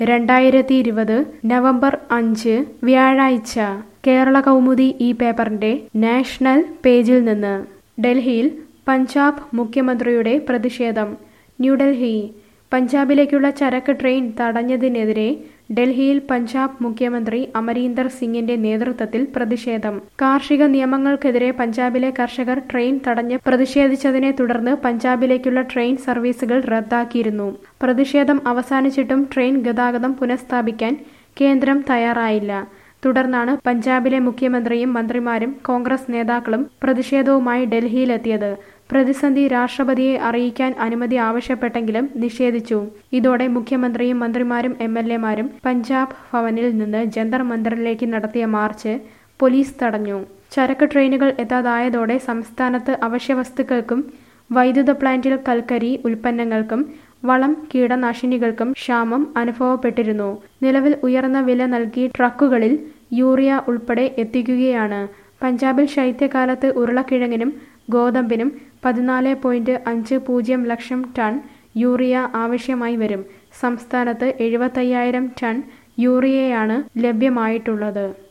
രണ്ടായിരത്തി ഇരുപത് നവംബർ അഞ്ച് വ്യാഴാഴ്ച കേരള കൗമുദി ഈ പേപ്പറിന്റെ നാഷണൽ പേജിൽ നിന്ന് ഡൽഹിയിൽ പഞ്ചാബ് മുഖ്യമന്ത്രിയുടെ പ്രതിഷേധം ന്യൂഡൽഹി പഞ്ചാബിലേക്കുള്ള ചരക്ക് ട്രെയിൻ തടഞ്ഞതിനെതിരെ ഡൽഹിയിൽ പഞ്ചാബ് മുഖ്യമന്ത്രി അമരീന്ദർ സിംഗിന്റെ നേതൃത്വത്തിൽ പ്രതിഷേധം കാർഷിക നിയമങ്ങൾക്കെതിരെ പഞ്ചാബിലെ കർഷകർ ട്രെയിൻ തടഞ്ഞ് പ്രതിഷേധിച്ചതിനെ തുടർന്ന് പഞ്ചാബിലേക്കുള്ള ട്രെയിൻ സർവീസുകൾ റദ്ദാക്കിയിരുന്നു പ്രതിഷേധം അവസാനിച്ചിട്ടും ട്രെയിൻ ഗതാഗതം പുനഃസ്ഥാപിക്കാൻ കേന്ദ്രം തയ്യാറായില്ല തുടർന്നാണ് പഞ്ചാബിലെ മുഖ്യമന്ത്രിയും മന്ത്രിമാരും കോൺഗ്രസ് നേതാക്കളും പ്രതിഷേധവുമായി ഡൽഹിയിലെത്തിയത് പ്രതിസന്ധി രാഷ്ട്രപതിയെ അറിയിക്കാൻ അനുമതി ആവശ്യപ്പെട്ടെങ്കിലും നിഷേധിച്ചു ഇതോടെ മുഖ്യമന്ത്രിയും മന്ത്രിമാരും എം എൽ എമാരും പഞ്ചാബ് ഭവനിൽ നിന്ന് ജന്തർ മന്ദറിലേക്ക് നടത്തിയ മാർച്ച് പോലീസ് തടഞ്ഞു ചരക്ക് ട്രെയിനുകൾ എത്താതായതോടെ സംസ്ഥാനത്ത് അവശ്യവസ്തുക്കൾക്കും വൈദ്യുത പ്ലാന്റിൽ കൽക്കരി ഉൽപ്പന്നങ്ങൾക്കും വളം കീടനാശിനികൾക്കും ക്ഷാമം അനുഭവപ്പെട്ടിരുന്നു നിലവിൽ ഉയർന്ന വില നൽകി ട്രക്കുകളിൽ യൂറിയ ഉൾപ്പെടെ എത്തിക്കുകയാണ് പഞ്ചാബിൽ ശൈത്യകാലത്ത് ഉരുളക്കിഴങ്ങിനും ഗോതമ്പിനും പതിനാല് പോയിന്റ് അഞ്ച് പൂജ്യം ലക്ഷം ടൺ യൂറിയ ആവശ്യമായി വരും സംസ്ഥാനത്ത് എഴുപത്തയ്യായിരം ടൺ യൂറിയയാണ് ലഭ്യമായിട്ടുള്ളത്